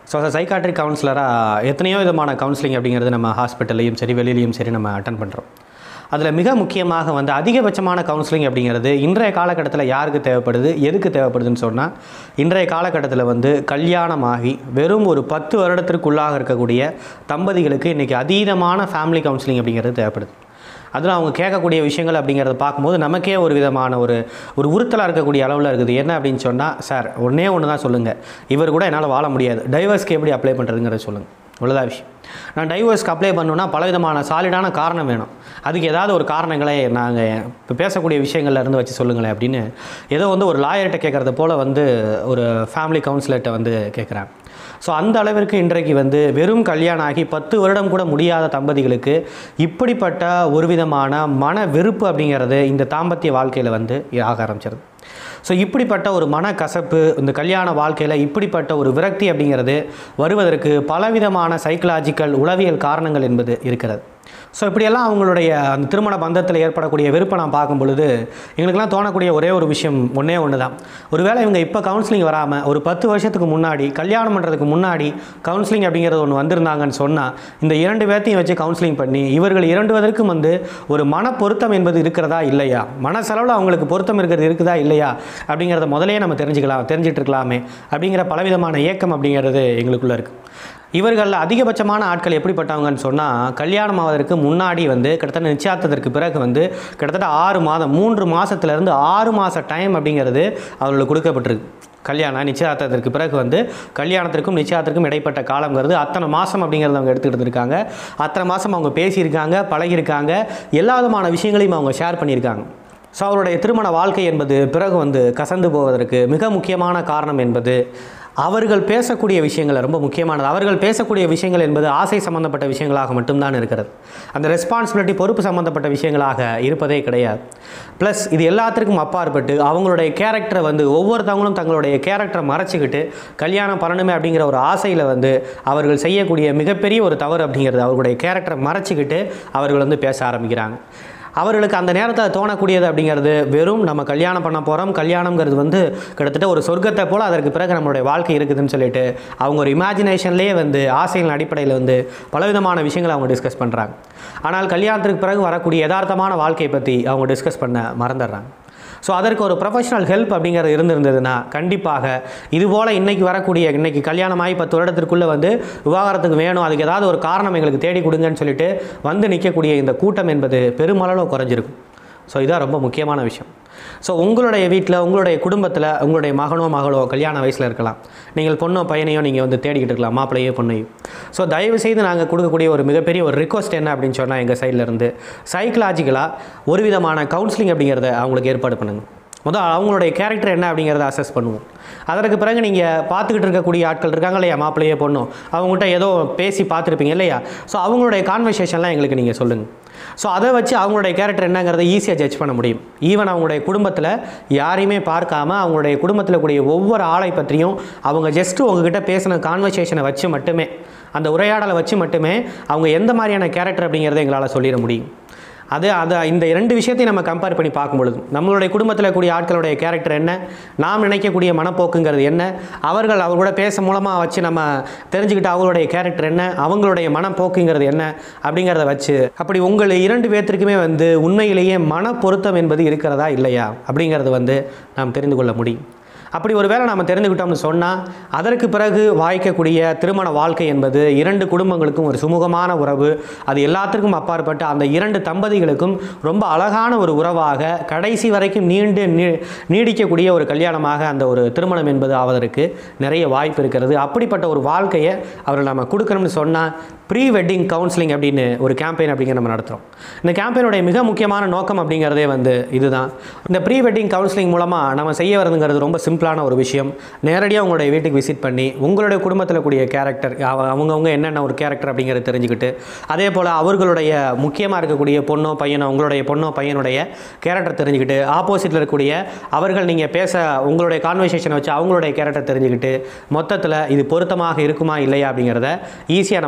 so psychiatric கவுன்சிலராக எத்தனையோ விதமான counselling அப்படிங்கிறது நம்ம ஹாஸ்பிட்டல்லையும் சரி வெளியிலையும் சரி நம்ம அட்டன் பண்ணுறோம் அதில் மிக முக்கியமாக வந்து அதிகபட்சமான கவுன்சிலிங் அப்படிங்கிறது இன்றைய காலகட்டத்தில் யாருக்கு தேவைப்படுது எதுக்கு தேவைப்படுதுன்னு சொன்னால் இன்றைய காலகட்டத்தில் வந்து கல்யாணமாகி வெறும் ஒரு பத்து வருடத்திற்குள்ளாக இருக்கக்கூடிய தம்பதிகளுக்கு இன்றைக்கி அதீதமான ஃபேமிலி கவுன்சிலிங் அப்படிங்கிறது தேவைப்படுது அதில் அவங்க கேட்கக்கூடிய விஷயங்கள் அப்படிங்கிறத பார்க்கும்போது நமக்கே ஒரு விதமான ஒரு ஒரு உறுத்தலாக இருக்கக்கூடிய அளவில் இருக்குது என்ன அப்படின்னு சொன்னால் சார் ஒன்றே ஒன்று தான் சொல்லுங்கள் இவர் கூட என்னால் வாழ முடியாது டைவர்ஸ்க்கு எப்படி அப்ளை பண்ணுறதுங்கிறத சொல்லுங்கள் இவ்வளோதான் விஷயம் நான் டைவர்ஸ்க்கு அப்ளை பண்ணணுன்னா பலவிதமான சாலிடான காரணம் வேணும் அதுக்கு ஏதாவது ஒரு காரணங்களே நாங்கள் இப்போ பேசக்கூடிய விஷயங்கள்ல இருந்து வச்சு சொல்லுங்களேன் அப்படின்னு ஏதோ வந்து ஒரு லாயர்கிட்ட கேட்குறத போல் வந்து ஒரு ஃபேமிலி கவுன்சிலர்கிட்ட வந்து கேட்குறேன் ஸோ அந்த அளவிற்கு இன்றைக்கு வந்து வெறும் கல்யாணம் ஆகி பத்து வருடம் கூட முடியாத தம்பதிகளுக்கு இப்படிப்பட்ட ஒரு விதமான மன வெறுப்பு அப்படிங்கிறது இந்த தாம்பத்திய வாழ்க்கையில் வந்து ஆக ஆரம்பிச்சிருது ஸோ இப்படிப்பட்ட ஒரு மனக்கசப்பு இந்த கல்யாண வாழ்க்கையில் இப்படிப்பட்ட ஒரு விரக்தி அப்படிங்கிறது வருவதற்கு பலவிதமான சைக்கலாஜிக்கல் உளவியல் காரணங்கள் என்பது இருக்கிறது ஸோ இப்படியெல்லாம் அவங்களுடைய அந்த திருமண பந்தத்தில் ஏற்படக்கூடிய வெறுப்பை நான் பார்க்கும் பொழுது எங்களுக்கெல்லாம் தோணக்கூடிய ஒரே ஒரு விஷயம் ஒன்றே ஒன்று தான் ஒருவேளை இவங்க இப்போ கவுன்சிலிங் வராமல் ஒரு பத்து வருஷத்துக்கு முன்னாடி கல்யாணம் பண்ணுறதுக்கு முன்னாடி கவுன்சிலிங் அப்படிங்கிறது ஒன்று வந்திருந்தாங்கன்னு சொன்னால் இந்த இரண்டு பேர்த்தையும் வச்சு கவுன்சிலிங் பண்ணி இவர்கள் இரண்டுவதற்கும் வந்து ஒரு மன பொருத்தம் என்பது இருக்கிறதா இல்லையா மனசளவில் அவங்களுக்கு பொருத்தம் இருக்கிறது இருக்குதா இல்லையா அப்படிங்கிறத முதலே நம்ம தெரிஞ்சுக்கலாம் தெரிஞ்சிட்டு இருக்கலாமே அப்படிங்கிற பலவிதமான ஏக்கம் அப்படிங்கிறது எங்களுக்குள்ளே இருக்குது இவர்களில் அதிகபட்சமான ஆட்கள் எப்படிப்பட்டவங்கன்னு சொன்னால் கல்யாணம் ஆவதற்கு முன்னாடி வந்து கிட்டத்தட்ட நிச்சயார்த்தத்திற்கு பிறகு வந்து கிட்டத்தட்ட ஆறு மாதம் மூன்று மாதத்துலேருந்து ஆறு மாத டைம் அப்படிங்கிறது அவர்களுக்கு கொடுக்கப்பட்டிருக்கு கல்யாணம் நிச்சயார்த்தத்திற்கு பிறகு வந்து கல்யாணத்திற்கும் நிச்சயார்த்தத்திற்கும் இடைப்பட்ட காலங்கிறது அத்தனை மாதம் அப்படிங்கிறத அவங்க எடுத்துக்கிட்டு இருக்காங்க அத்தனை மாதம் அவங்க பேசியிருக்காங்க பழகியிருக்காங்க எல்லா விதமான விஷயங்களையும் அவங்க ஷேர் பண்ணியிருக்காங்க ஸோ அவருடைய திருமண வாழ்க்கை என்பது பிறகு வந்து கசந்து போவதற்கு மிக முக்கியமான காரணம் என்பது அவர்கள் பேசக்கூடிய விஷயங்கள் ரொம்ப முக்கியமானது அவர்கள் பேசக்கூடிய விஷயங்கள் என்பது ஆசை சம்பந்தப்பட்ட விஷயங்களாக மட்டும்தான் இருக்கிறது அந்த ரெஸ்பான்சிபிலிட்டி பொறுப்பு சம்பந்தப்பட்ட விஷயங்களாக இருப்பதே கிடையாது ப்ளஸ் இது எல்லாத்திற்கும் அப்பாற்பட்டு அவங்களுடைய கேரக்டரை வந்து ஒவ்வொருத்தவங்களும் தங்களுடைய கேரக்டரை மறைச்சிக்கிட்டு கல்யாணம் பண்ணணுமே அப்படிங்கிற ஒரு ஆசையில் வந்து அவர்கள் செய்யக்கூடிய மிகப்பெரிய ஒரு தவறு அப்படிங்கிறது அவர்களுடைய கேரக்டரை மறைச்சிக்கிட்டு அவர்கள் வந்து பேச ஆரம்பிக்கிறாங்க அவர்களுக்கு அந்த நேரத்தில் தோணக்கூடியது அப்படிங்கிறது வெறும் நம்ம கல்யாணம் பண்ண போகிறோம் கல்யாணங்கிறது வந்து கிட்டத்தட்ட ஒரு சொர்க்கத்தை போல் அதற்கு பிறகு நம்மளுடைய வாழ்க்கை இருக்குதுன்னு சொல்லிட்டு அவங்க ஒரு இமேஜினேஷன்லேயே வந்து ஆசைகளின் அடிப்படையில் வந்து பலவிதமான விஷயங்களை அவங்க டிஸ்கஸ் பண்ணுறாங்க ஆனால் கல்யாணத்துக்கு பிறகு வரக்கூடிய யதார்த்தமான வாழ்க்கையை பற்றி அவங்க டிஸ்கஸ் பண்ண மறந்துடுறாங்க ஸோ அதற்கு ஒரு ப்ரொஃபஷனல் ஹெல்ப் அப்படிங்கிறது இருந்திருந்ததுன்னா கண்டிப்பாக இதுபோல் இன்றைக்கி வரக்கூடிய இன்றைக்கி கல்யாணமாகி பத்து வருடத்திற்குள்ளே வந்து விவாகரத்துக்கு வேணும் அதுக்கு ஏதாவது ஒரு காரணம் எங்களுக்கு தேடி கொடுங்கன்னு சொல்லிட்டு வந்து நிற்கக்கூடிய இந்த கூட்டம் என்பது பெருமளவு குறைஞ்சிருக்கும் ஸோ இதான் ரொம்ப முக்கியமான விஷயம் ஸோ உங்களுடைய வீட்டில் உங்களுடைய குடும்பத்தில் உங்களுடைய மகனோ மகளோ கல்யாண வயசில் இருக்கலாம் நீங்கள் பொண்ணோ பையனையோ நீங்கள் வந்து தேடிக்கிட்டு இருக்கலாம் மாப்பிள்ளையோ பொண்ணையோ ஸோ தயவு செய்து நாங்கள் கொடுக்கக்கூடிய ஒரு மிகப்பெரிய ஒரு ரிக்வஸ்ட் என்ன அப்படின்னு சொன்னால் எங்கள் சைடில் இருந்து சைக்கலாஜிக்கலாக ஒரு விதமான கவுன்சிலிங் அப்படிங்கிறத அவங்களுக்கு ஏற்பாடு பண்ணுங்கள் முதல் அவங்களுடைய கேரக்டர் என்ன அப்படிங்கிறத அசஸ் பண்ணுவோம் அதற்கு பிறகு நீங்கள் பார்த்துக்கிட்டு இருக்கக்கூடிய ஆட்கள் இருக்காங்க இல்லையா மாப்பிள்ளையே பொண்ணும் அவங்ககிட்ட ஏதோ பேசி பார்த்துருப்பீங்க இல்லையா ஸோ அவங்களுடைய கான்வர்சேஷன்லாம் எங்களுக்கு நீங்கள் சொல்லுங்கள் ஸோ அதை வச்சு அவங்களுடைய கேரக்டர் என்னங்கிறத ஈஸியாக ஜட்ஜ் பண்ண முடியும் ஈவன் அவங்களுடைய குடும்பத்தில் யாரையுமே பார்க்காம அவங்களுடைய குடும்பத்தில் கூடிய ஒவ்வொரு ஆளை பற்றியும் அவங்க ஜஸ்ட்டு உங்ககிட்ட பேசின கான்வர்சேஷனை வச்சு மட்டுமே அந்த உரையாடலை வச்சு மட்டுமே அவங்க எந்த மாதிரியான கேரக்டர் அப்படிங்கிறத எங்களால் சொல்லிட முடியும் அது அது இந்த இரண்டு விஷயத்தையும் நம்ம கம்பேர் பண்ணி பார்க்கும் பொழுது நம்மளுடைய குடும்பத்தில் கூடிய ஆட்களுடைய கேரக்டர் என்ன நாம் நினைக்கக்கூடிய மனப்போக்குங்கிறது என்ன அவர்கள் அவர்களோட பேச மூலமாக வச்சு நம்ம தெரிஞ்சுக்கிட்டு அவங்களுடைய கேரக்டர் என்ன அவங்களுடைய மனப்போக்குங்கிறது என்ன அப்படிங்கிறத வச்சு அப்படி உங்கள் இரண்டு பேர்த்திற்குமே வந்து உண்மையிலேயே மன பொருத்தம் என்பது இருக்கிறதா இல்லையா அப்படிங்கிறது வந்து நாம் தெரிந்து கொள்ள முடியும் அப்படி ஒரு வேளை நாம் தெரிந்துக்கிட்டோம்னு சொன்னால் அதற்கு பிறகு வாய்க்கக்கூடிய திருமண வாழ்க்கை என்பது இரண்டு குடும்பங்களுக்கும் ஒரு சுமூகமான உறவு அது எல்லாத்திற்கும் அப்பாற்பட்டு அந்த இரண்டு தம்பதிகளுக்கும் ரொம்ப அழகான ஒரு உறவாக கடைசி வரைக்கும் நீண்டு நீ நீடிக்கக்கூடிய ஒரு கல்யாணமாக அந்த ஒரு திருமணம் என்பது ஆவதற்கு நிறைய வாய்ப்பு இருக்கிறது அப்படிப்பட்ட ஒரு வாழ்க்கையை அவர்கள் நம்ம கொடுக்கணும்னு சொன்னால் ப்ரீ வெட்டிங் கவுன்சிலிங் அப்படின்னு ஒரு கேம்பெயின் அப்படிங்கிற நம்ம நடத்துகிறோம் இந்த கேம்பெயினுடைய மிக முக்கியமான நோக்கம் அப்படிங்கிறதே வந்து இதுதான் இந்த ப்ரீ வெட்டிங் கவுன்சிலிங் மூலமாக நம்ம செய்ய வரதுங்கிறது ரொம்ப சிம்பிளான ஒரு விஷயம் நேரடியாக உங்களுடைய வீட்டுக்கு விசிட் பண்ணி உங்களுடைய குடும்பத்தில் கூடிய கேரக்டர் அவங்கவுங்க என்னென்ன ஒரு கேரக்டர் அப்படிங்கிறத தெரிஞ்சுக்கிட்டு அதே போல் அவர்களுடைய முக்கியமாக இருக்கக்கூடிய பொண்ணோ பையனோ உங்களுடைய பொண்ணோ பையனுடைய கேரக்டர் தெரிஞ்சுக்கிட்டு ஆப்போசிட்டில் இருக்கக்கூடிய அவர்கள் நீங்கள் பேச உங்களுடைய கான்வர்சேஷனை வச்சு அவங்களுடைய கேரக்டர் தெரிஞ்சுக்கிட்டு மொத்தத்தில் இது பொருத்தமாக இருக்குமா இல்லையா அப்படிங்கிறத ஈஸியாக நம்மளால்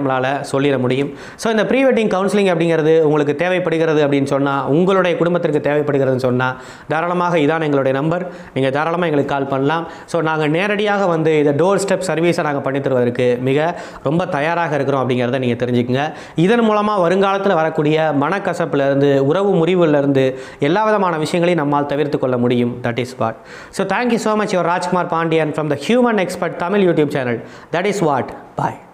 சொல்லிட முடியும் ஸோ இந்த ப்ரீ வெட்டிங் கவுன்சிலிங் அப்படிங்கிறது உங்களுக்கு தேவைப்படுகிறது அப்படின்னு சொன்னால் உங்களுடைய குடும்பத்திற்கு தேவைப்படுகிறதுன்னு சொன்னால் தாராளமாக இதான் எங்களுடைய நம்பர் நீங்கள் தாராளமாக எங்களுக்கு கால் பண்ணலாம் ஸோ நாங்கள் நேரடியாக வந்து இதை டோர் ஸ்டெப் சர்வீஸை நாங்கள் பண்ணி தருவதற்கு மிக ரொம்ப தயாராக இருக்கிறோம் அப்படிங்கிறத நீங்கள் தெரிஞ்சுக்கங்க இதன் மூலமாக வருங்காலத்தில் வரக்கூடிய மனக்கசப்புலேருந்து உறவு முறிவுலேருந்து எல்லா விதமான விஷயங்களையும் நம்மால் தவிர்த்து கொள்ள முடியும் that is what so thank you so much your Rajkumar Pandian from the human expert Tamil YouTube channel that is what bye